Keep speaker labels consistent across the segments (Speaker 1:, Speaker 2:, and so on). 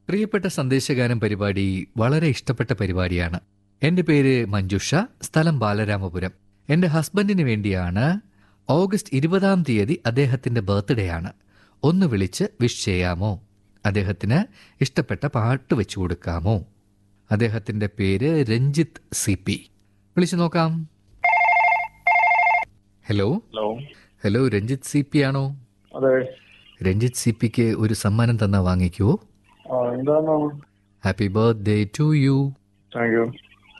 Speaker 1: പ്രിയപ്പെട്ട സന്ദേശഗാനം പരിപാടി വളരെ ഇഷ്ടപ്പെട്ട പരിപാടിയാണ് എന്റെ പേര് മഞ്ജുഷ സ്ഥലം ബാലരാമപുരം എന്റെ ഹസ്ബൻഡിന് വേണ്ടിയാണ് ഓഗസ്റ്റ് ഇരുപതാം തീയതി അദ്ദേഹത്തിന്റെ ബർത്ത്ഡേ ആണ് ഒന്ന് വിളിച്ച് വിഷ് ചെയ്യാമോ അദ്ദേഹത്തിന് ഇഷ്ടപ്പെട്ട പാട്ട് വെച്ചു കൊടുക്കാമോ അദ്ദേഹത്തിന്റെ പേര് രഞ്ജിത്ത് സി പി വിളിച്ചു നോക്കാം hello
Speaker 2: hello
Speaker 1: hello Ranjith C P ആണോ
Speaker 2: അതെ
Speaker 1: രഞ്ജിത്ത് സി പിക്ക് ഒരു സമ്മാനം തന്നാ വാങ്ങിക്കുവോ
Speaker 2: ആ എന്താണ്
Speaker 1: happy birthday to you
Speaker 2: thank you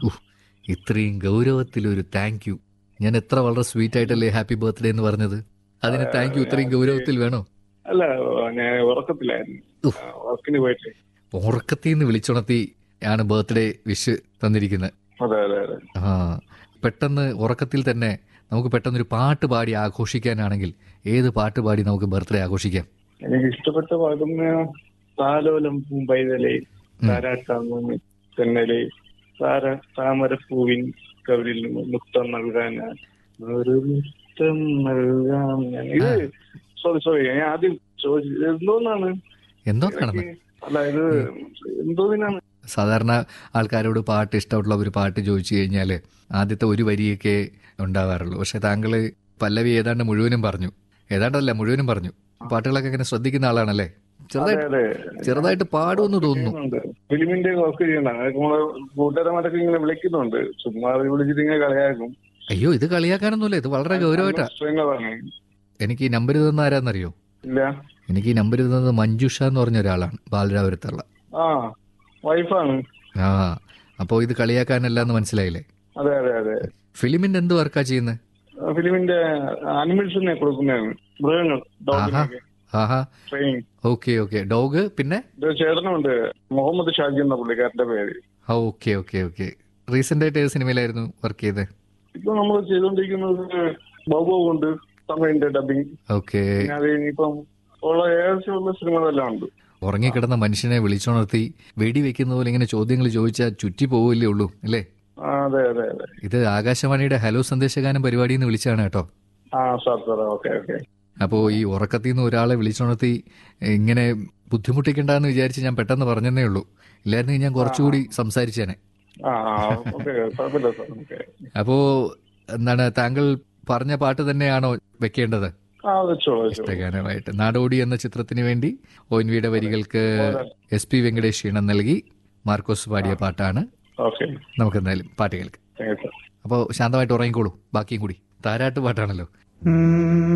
Speaker 1: ഇത്രയും ഗൗരവത്തിലൊരു താങ്ക് യു ഞാൻ എത്ര വളരെ സ്വീറ്റ് ആയിട്ടല്ലേ ഹാപ്പി ബർത്ത്ഡേ എന്ന് പറഞ്ഞത് അതിന് താങ്ക് യു ഇത്രയും ഗൗരവത്തിൽ വേണോ
Speaker 2: അല്ല ഞാൻ ഉറക്കത്തിലായിരുന്നു
Speaker 1: ഉഫ്.
Speaker 2: ആ, വർക്കിന് പോയിട്ട്
Speaker 1: ഉറക്കത്തിൽ നിന്ന് വിളിച്ചുണർത്തി ആണ് ബർത്ത്ഡേ വിഷ് തന്നിരിക്കുന്നത്
Speaker 2: അതെ അതെ അതെ
Speaker 1: ആ പെട്ടെന്ന് ഉറക്കത്തിൽ തന്നെ നമുക്ക് പെട്ടെന്ന് ഒരു പാട്ട് പാടി ആഘോഷിക്കാനാണെങ്കിൽ ഏത് പാട്ട് പാടി നമുക്ക് ബർത്ത്ഡേ ആഘോഷിക്കാം
Speaker 2: എനിക്ക് ഇഷ്ടപ്പെട്ട പാടുന്ന താലോലം പൂമ്പൈതലേ താരാട്ടാമൂന്ന് തെന്നലെ താര താമരപ്പൂവിൻ കവരിൽ മുത്തം നൽകാൻ ഞാൻ. ഒരു മുത്തം നൽകാം ഞാൻ ഇത് സോറി സോറി ഞാൻ ആദ്യം ചോദിച്ചത് എന്തോന്നാണ്
Speaker 1: എന്തോ നടന്ന്
Speaker 2: അല്ല ഇത് എന്തോന്നാണ്
Speaker 1: സാധാരണ ആൾക്കാരോട് പാട്ട് ഇഷ്ടമുള്ള ഒരു പാട്ട് ചോദിച്ചു കഴിഞ്ഞാൽ ആദ്യത്തെ ഒരു വരിയൊക്കെ ഉണ്ടാവാറുള്ളൂ പക്ഷെ താങ്കൾ പല്ലവി ഏതാണ്ട് മുഴുവനും പറഞ്ഞു ഏതാണ്ടല്ല മുഴുവനും പറഞ്ഞു പാട്ടുകളൊക്കെ ഇങ്ങനെ ശ്രദ്ധിക്കുന്ന ആളാണല്ലേ
Speaker 2: അതെ
Speaker 1: ചെറുതായിട്ട്
Speaker 2: അതെ
Speaker 1: ചെറുതായിട്ട് പാടുമെന്ന് തോന്നുന്നു
Speaker 2: ചെയ്യുന്നുണ്ട്. ഫിലിമിന്റെ വർക്ക് ചെയ്യണം അതൊക്കെ നമ്മള് കൂട്ടുകാരന്മാരൊക്കെ ഇങ്ങനെ വിളിക്കുന്നുണ്ട് ചുമ്മാ വിളിച്ചിട്ട് ഇങ്ങനെ കളിയാക്കും
Speaker 1: അയ്യോ ഇത് കളിയാക്കാനൊന്നുമില്ല ഇത് വളരെ ഗൗരവമായിട്ടാ
Speaker 2: സ്ട്രിങ്ങറാണ്
Speaker 1: എനിക്ക് ഈ നമ്പർ തന്ന ആരാന്നറിയോ
Speaker 2: ഇല്ല
Speaker 1: എനിക്ക് ഈ നമ്പർ തന്നത് മഞ്ജുഷ എന്ന് പറഞ്ഞ ഒരാളാണ് ബാലരാപുരത്തുള്ള
Speaker 2: ആ വൈഫാണ്
Speaker 1: ആ അപ്പോൾ ഇത് കളിയാക്കാനല്ല എന്ന് മനസ്സിലായില്ലേ
Speaker 2: അതെ അതെ അതെ
Speaker 1: ഫിലിമിന്റെ എന്ത് വർക്കാ ചെയ്യുന്നത്
Speaker 2: ആ, ഫിലിമിന്റെ അനിമൽസിനെ കൊടുക്കുന്നതാണ് മൃഗങ്ങൾ ഡോഗിനൊക്കെ
Speaker 1: ആഹാ
Speaker 2: ട്രെയിനിങ്
Speaker 1: ഓക്കെ ഓക്കെ ഡോഗ് പിന്നെ
Speaker 2: ഇത് ചേട്ടനുണ്ട് മുഹമ്മദ് ഷാജി എന്ന പുള്ളിക്കാരന്റെ പേര്
Speaker 1: ആ ഓക്കെ ഓക്കെ ഓക്കെ റീസെന്റ് ആയിട്ട് ഏത് സിനിമയിലായിരുന്നു വർക്ക് ചെയ്തത്
Speaker 2: ഇപ്പൊ നമ്മൾ ചെയ്തുകൊണ്ടിരിക്കുന്നത് ബൗബോ കൊണ്ട് തമിഴിന്റെ ഡബിങ്
Speaker 1: ഓക്കെ
Speaker 2: പിന്നെ അത് ഇനിയിപ്പം ഉള്ള ഏകദേശമുള്ള സിനിമകളെല്ലാം ഉണ്ട്
Speaker 1: ഉറങ്ങിക്കിടന്ന മനുഷ്യനെ വിളിച്ചുണർത്തി വെടി വെക്കുന്ന പോലെ ഇങ്ങനെ ചോദ്യങ്ങൾ ചോദിച്ചാൽ ചുറ്റി പോവില്ലേ ഉള്ളൂ അല്ലേ
Speaker 2: ആ, അതെ അതെ അതെ
Speaker 1: ഇത് ആകാശവാണിയുടെ ഹലോ സന്ദേശഗാനം പരിപാടിയിൽ നിന്ന് വിളിച്ചാണ് കേട്ടോ
Speaker 2: ആ സാർ സാർ ഓക്കെ ഓക്കെ
Speaker 1: അപ്പോൾ ഈ ഉറക്കത്തിൽ നിന്ന് ഒരാളെ വിളിച്ചുണർത്തി ഇങ്ങനെ ബുദ്ധിമുട്ടിക്കണ്ടെന്ന് വിചാരിച്ച് ഞാൻ പെട്ടെന്ന് പറഞ്ഞതേ ഉള്ളൂ ഇല്ലായിരുന്നെങ്കിൽ ഞാൻ കുറച്ചുകൂടി സംസാരിച്ചേനെ
Speaker 2: ആ ഓക്കെ കുഴപ്പമില്ല സാർ ഓക്കെ
Speaker 1: അപ്പോൾ എന്താണ് താങ്കൾ പറഞ്ഞ പാട്ട് തന്നെയാണോ വെക്കേണ്ടത്
Speaker 2: ആ വെച്ചോളൂ വെച്ചോളൂ
Speaker 1: ഇഷ്ടഗാനമായിട്ട് നാടോടി എന്ന ചിത്രത്തിന് വേണ്ടി ഒ എൻ വിയുടെ വരികൾക്ക് എസ് പി വെങ്കടേഷ് ഈണം നൽകി മാർക്കോസ് പാടിയ പാട്ടാണ്
Speaker 2: ഓക്കെ
Speaker 1: നമുക്ക് എന്തായാലും പാട്ട് കേൾക്കാം
Speaker 2: താങ്ക് യു സാർ
Speaker 1: അപ്പോൾ ശാന്തമായിട്ട് ഉറങ്ങിക്കോളൂ ബാക്കിയും കൂടി താരാട്ട് പാട്ടാണല്ലോ
Speaker 3: Mm.